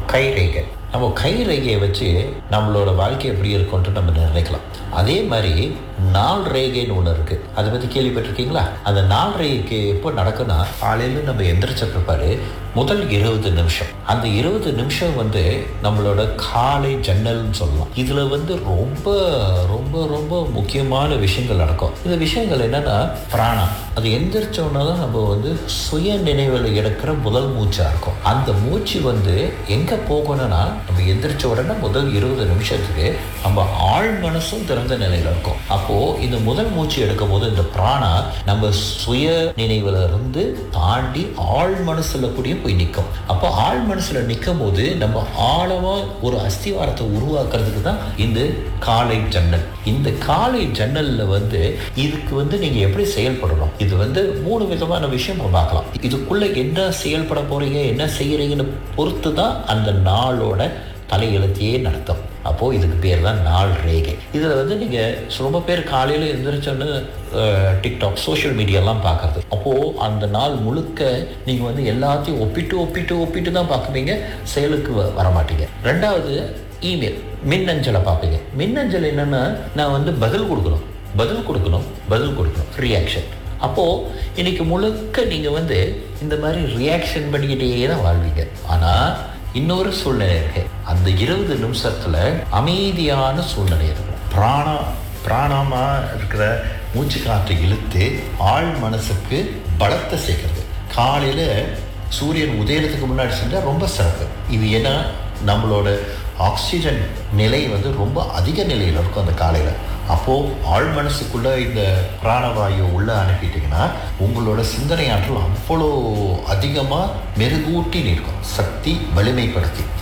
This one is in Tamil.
கை ரேகை நம்ம கை ரேகையை வச்சு நம்மளோட வாழ்க்கை எப்படி இருக்கும்ட்டு நம்ம நினைக்கலாம் அதே மாதிரி நாள் ரேகைன்னு ஒன்று இருக்குது அதை பற்றி கேள்விப்பட்டிருக்கீங்களா அந்த நாள் ரேகைக்கு எப்போ நடக்குன்னா காலையில் நம்ம எந்திரிச்ச பிற்பாடு முதல் இருபது நிமிஷம் அந்த இருபது நிமிஷம் வந்து நம்மளோட காலை ஜன்னல்னு சொல்லலாம் இதில் வந்து ரொம்ப ரொம்ப ரொம்ப முக்கியமான விஷயங்கள் நடக்கும் இந்த விஷயங்கள் என்னன்னா பிராணம் அது எந்திரிச்சோன்னா தான் நம்ம வந்து சுய நினைவில் எடுக்கிற முதல் மூச்சாக இருக்கும் அந்த மூச்சு வந்து எங்கே போகணும்னா நம்ம எந்திரிச்ச உடனே முதல் இருபது நிமிஷத்துக்கு நம்ம ஆழ் மனசும் திறந்த நிலையில் இருக்கும் அப்போது இந்த முதல் மூச்சு எடுக்கும் போது இந்த பிராணா நம்ம சுய நினைவுல இருந்து தாண்டி ஆழ் மனசுல கூடிய போய் நிற்கும் அப்போ ஆழ் மனசுல நிற்கும் போது நம்ம ஆழமா ஒரு அஸ்திவாரத்தை உருவாக்குறதுக்கு தான் இந்த காலை ஜன்னல் இந்த காலை ஜன்னல்ல வந்து இதுக்கு வந்து நீங்க எப்படி செயல்படணும் இது வந்து மூணு விதமான விஷயம் நம்ம பார்க்கலாம் இதுக்குள்ள என்ன செயல்பட போறீங்க என்ன செய்யறீங்கன்னு பொறுத்து தான் அந்த நாளோட தலையெழுத்தையே நடத்தும் அப்போது இதுக்கு பேர் தான் நாள் ரேகை இதில் வந்து நீங்கள் ரொம்ப பேர் காலையில் எழுந்திரிச்சோன்னு டிக்டாக் சோஷியல் மீடியாலாம் பார்க்குறது அப்போது அந்த நாள் முழுக்க நீங்கள் வந்து எல்லாத்தையும் ஒப்பிட்டு ஒப்பிட்டு ஒப்பிட்டு தான் பார்க்குறீங்க செயலுக்கு வ- வர மாட்டீங்க ரெண்டாவது இமெயில் மின்னஞ்சலை பார்ப்பீங்க மின்னஞ்சல் என்னென்னா நான் வந்து பதில் கொடுக்கணும் பதில் கொடுக்கணும் பதில் கொடுக்கணும் ரியாக்ஷன் அப்போது இன்னைக்கு முழுக்க நீங்கள் வந்து இந்த மாதிரி ரியாக்ஷன் பண்ணிக்கிட்டே தான் வாழ்வீங்க ஆனால் இன்னொரு சூழ்நிலை இருக்கு அந்த இருபது நிமிஷத்துல அமைதியான சூழ்நிலை இருக்கு பிராணா பிராணமா இருக்கிற மூச்சு காற்றை இழுத்து ஆழ் மனசுக்கு பலத்தை சேர்க்கறது காலையில சூரியன் உதயத்துக்கு முன்னாடி செஞ்சால் ரொம்ப சிறப்பு இது ஏன்னா நம்மளோட ஆக்சிஜன் நிலை வந்து ரொம்ப அதிக நிலையில் இருக்கும் அந்த காலையில் அப்போது ஆழ் மனசுக்குள்ளே இந்த பிராணவாயு உள்ளே அனுப்பிட்டீங்கன்னா உங்களோட சிந்தனை ஆற்றல் அவ்வளோ அதிகமாக மெருகூட்டி நிற்கும் சக்தி வலிமைப்படுத்தி